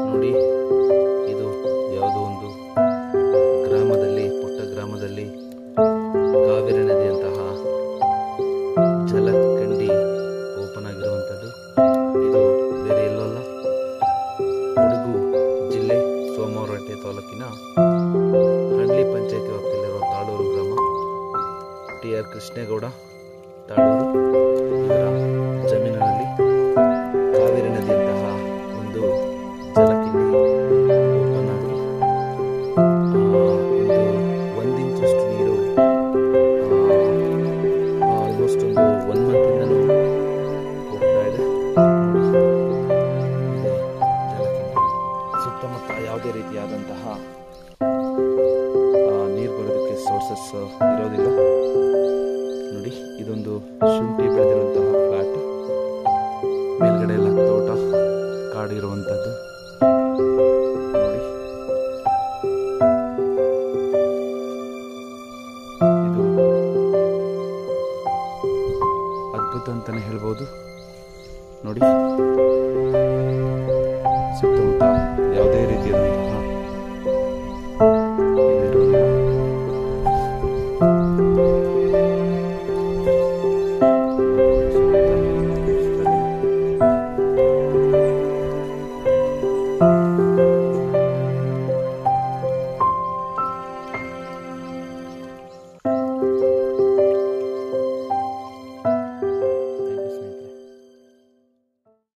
ನೋಡಿ ಇದು ಯಾವುದೋ ಒಂದು ಗ್ರಾಮದಲ್ಲಿ ಪುಟ್ಟ ಗ್ರಾಮದಲ್ಲಿ ಕಾವೇರಿ ನದಿಯಂತಹ ಜಲಕಂಡಿ ಓಪನ್ ಆಗಿರುವಂಥದ್ದು ಇದು ಬೇರೆ ಎಲ್ಲೂ ಅಲ್ಲ ಕೊಡಗು ಜಿಲ್ಲೆ ಸೋಮವಾರಪೇಟೆ ತಾಲೂಕಿನ ಹಳ್ಳಿ ಪಂಚಾಯತಿ ವ್ಯಾಪ್ತಿಯಲ್ಲಿರುವ ತಾಳೂರು ಗ್ರಾಮ ಟಿ ಆರ್ ಕೃಷ್ಣೇಗೌಡ ತಾಳೂರು ಇವರ ಜಮೀನಿನಲ್ಲಿ ಕಾವೇರಿ ನದಿಯಂತಹ ಒಂದು ಜಲಕಿಂಡಿ ಓಪನ್ ಆಗಿ ಆ, ಒಂದು ಒಂದು ಇಂಚಷ್ಟು ನೀರು ಆಲ್ಮೋಸ್ಟ್ ಒಂದು ಒನ್ ಮಂತಿಂದನೂ ಹೋಗ್ತಾ ಇದೆ ಇದೆ ಜಲಕಿಂಡಿ ಸುತ್ತಮುತ್ತ ಯಾವುದೇ ರೀತಿಯಾದಂತಹ ನೀರು ಬರೋದಕ್ಕೆ ಸೋರ್ಸಸ್ ಇರೋದಿಲ್ಲ ನೋಡಿ ಇದೊಂದು ಶುಂಠಿ ಬೆಳೆದಿರುವಂತಹ ಫ್ಲಾಟ್ ಮೇಲ್ಗಡೆ ಎಲ್ಲ ತೋಟ ಕಾಡು ಇರುವಂಥದ್ದು ನೋಡಿ ಇದು ಅದ್ಭುತ ಅಂತಾನೆ ಹೇಳ್ಬೋದು ನೋಡಿ ಸುತ್ತಮುತ್ತ ಯಾವುದೇ ರೀತಿಯಾದಂತಹ